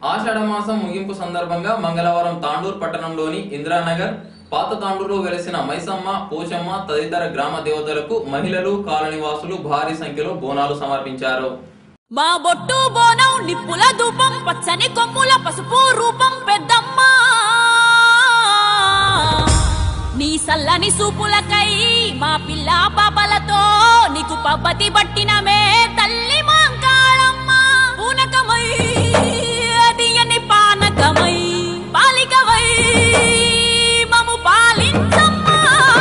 ఆషాఢ మాసం ముగింపు సందర్భంగా మంగళవారం తాండూర్ పట్టణంలోని ఇందిరానగర్ పాత తాండూరులో వెలిసిన మైసమ్మ పోచమ్మ తదితర గ్రామ దేవతలకు మహిళలు కాలనివాసులు భారీ సంఖ్యలో బోనాలు సమర్పించారు మా బొట్టు బోనం నిప్పుల ధూపం పచ్చని కొమ్ముల పసుపు రూపం పెద్దమ్మ నీ సల్లని సూపులకై మా పిల్ల పాపలతో నీకు పబ్బతి పట్టినమే తల్లి మాంకాళమ్మ పూనకమై అదియని పానకమై పాలికవై మము పాలించమ్మా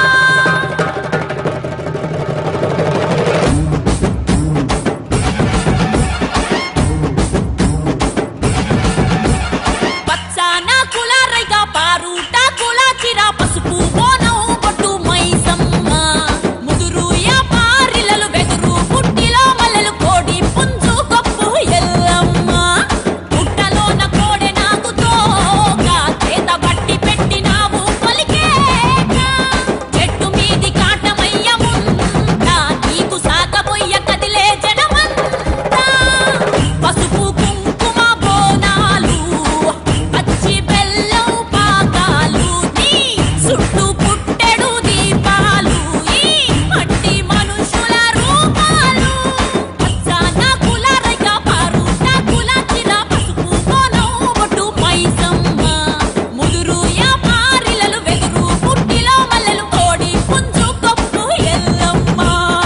పచ్చాన కులారైగా పారుట కులాచిర పసుపు బోనం కొట్టు మైసమ్మ ముదురు యా పారిలలు బెదురు పుట్టిలో మల్లెలు కోడి పుంజు కొప్పు ఎల్లమ్మ పుట్టలోన కోడె నాకు తోక చేత బట్టి పెట్టినావు పలికేక చెట్టు మీది కాటమయ్య ముంద నీకు సాకబొయ్య కదిలే జనమంతా పసుపు కుంకుమ బోనాలు పచ్చి బెల్లం పాకాలు నీ చుట్టూ పుట్టెడు దీపాలు ఈ మట్టి మనుషుల రూపాలు పచ్చాన కులారైక పారుట కులాచిర పసుపు బోనం బొట్టు మైసమ్మ ముదురు యా పారిలలు వెదురు పుట్టిలో మల్లెలు కోడి పుంజు కొప్పు ఎల్లమ్మ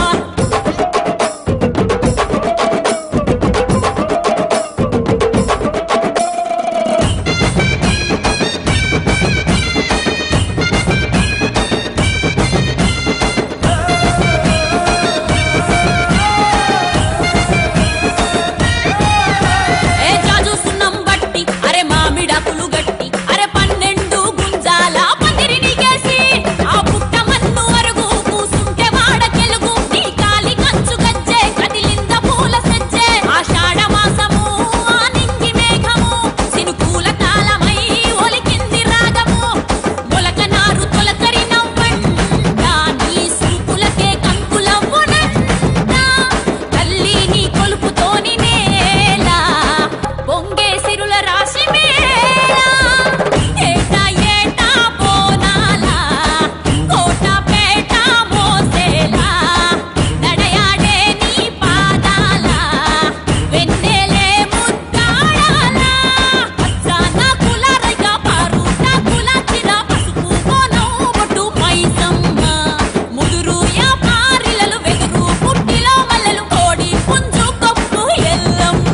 ఏ జాజు సున్నం బట్టి అరే మామిడాకులు గట్టి అరే పన్నెండు గుంజాల పందిరిని కేసి ఆ పుట్ట మన్ను అరుగు కూసుంటే వాడ కెలుగు నీ కాలి కంచు గజ్జే కదిలింద పూల సజ్జే ఆషాఢ మాసము ఆ నింగి మేఘము సినుకూల కాలమై ఒలికింది రాగము మొలక నారు తొలకరి నవ్వంట నీ సూపులకే కంకులవ్వునంట తల్లి నీ కొలుపుతోని నేల పొంగే సిరుల రాశి మేళ ఏటా ఏటా బోనాల కోట పేట మోసేలా నడయాడే నీ పాదాల వెన్నెలే ముద్దాడాల పచ్చాన కులారైక పారుట కులాచిర పసుపు బోనం బొట్టు మైసమ్మ ముదురు యా పారిలలు వెదురు పుట్టిలో మల్లెలు కోడి పుంజు కొప్పు ఎల్లమ్మ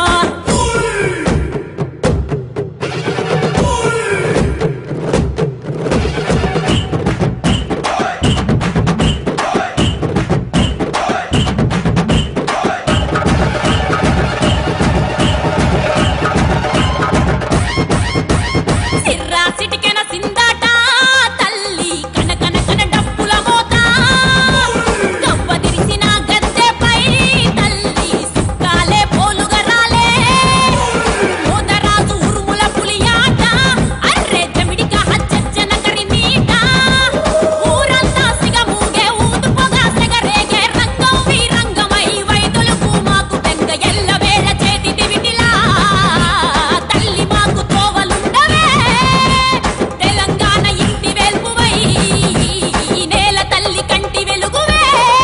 సిర్రా సిటికెన సిందాట తల్లి కన కన కన డప్పుల మోత గవ్వ దిరిసిన గద్దెపై తల్లి సుక్కాలే పోలుగా రాలే మోదరాజు ఉరుముల పులియాట అర్రే జమిడిక హచ్చచ్చన కరిమీట ఊరంతా సిగ మూగే ఊదు పొగ సెగరేగే రంగం వీరంగమై వైదొలుపు మాకు బెంగ ఎల్ల వేళ చేతి దివిటిలా తల్లి మాకు తోవలుండవే తెలంగాణ ఇంటి వెల్పువై ఈ నేల తల్లి కంటి వెలుగువే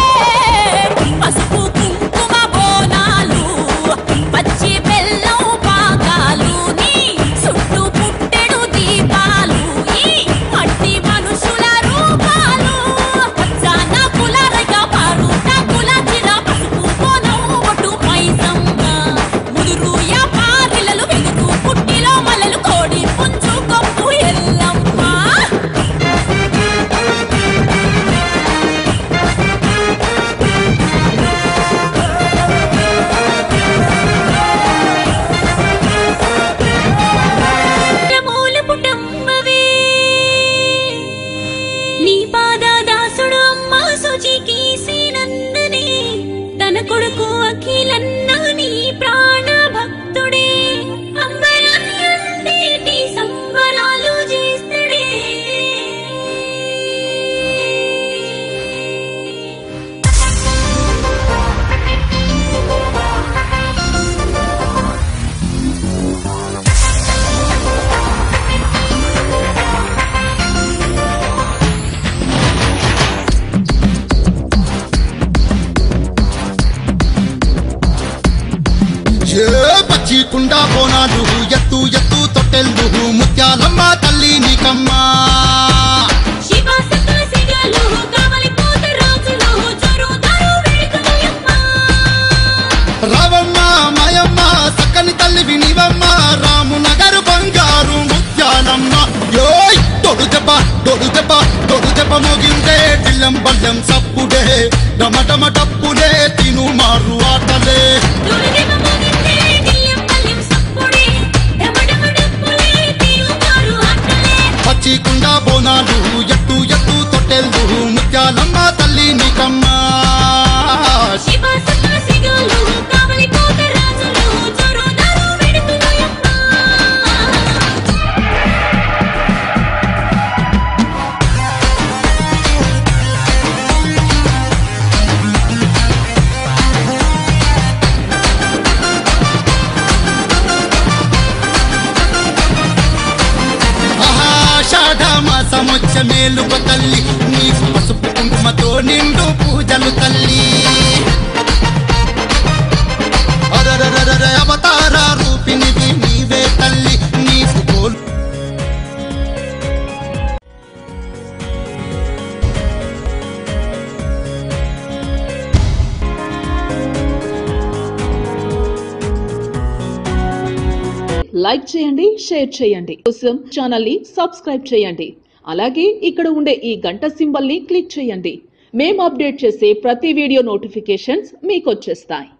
పసుపు కుంకుమ బోనాలు పచ్చి బెల్లం పాకాలు నీ చుట్టూ పుట్టెడు దీపాలు ఈ మట్టి మనుషుల రూపాలు పచ్చాన కులారైక పారుట కులాచిర పసుపు బోనం ఒట్టు మైసమ్మ ముదురు యా పారిలలు వెదురు పుట్టిలో మల్లెలు కోడి పుంజు కొప్పు ఎల్లమ్మ మూల పుటమ్మవే నీ పాదాదాసుడు అమ్మ సుచికి శ్రీనందనే తన కొడుకు అఖిలన్న నీ ప్రాణ భక్తుడే అంబరాన్ని అందేటి సంబరాలు చేస్తుడే ఏ పచ్చి కుండా బోనాలు ఎత్తు ఎత్తు తొట్టెళ్ళు ముత్యాలమ్మ తల్లి నీకమ్మా శివ సకల సిగలు కావలి పూత రోజులు జరుగుతారు వేడుకలయమ్మ రావమ్మ మాయమ్మ సక్కని తల్లి వినివమ్మ రామునగరు బంగారు ముత్యాలమ్మ యోయ్ తొడు దెబ్బ తొడు దెబ్బ తొడు దెబ్బ మోగిందే దిల్లం బల్లం సప్పుడే డమడమ డప్పులే తిను మారు ఆటలే దుర్గమ్మ మోగిందే దిల్లం పల్లెం సప్పుడే డమడమ డప్పులే తీరుతారు ఆటలే పచ్చి కుండా బోనాలు ఎత్తు ఎత్తు తొట్టెళ్ళు ముత్యాలమ్మ తల్లి నీకమ్మా శివ సకల సిగలు కావలి పూత రోజులు జరుగుతారు వేడుకలయమ్మ ఆషాఢ మాసమొచ్చ మేలుక తల్లి నీకు పసుపు కుంకుమతో నిండు పూజలు తల్లి అరరరరర అవతార రూపినివి నీవే తల్లి నీకు కోలు లైక్ చేయండి షేర్ చేయండి కోసం ఛానల్ ని సబ్స్క్రైబ్ చేయండి అలాగే ఇక్కడ ఉండే ఈ గంట సింబల్ ని క్లిక్ చేయండి మేము అప్డేట్ చేసే ప్రతి వీడియో నోటిఫికేషన్స్ మీకు వచ్చేస్తాయి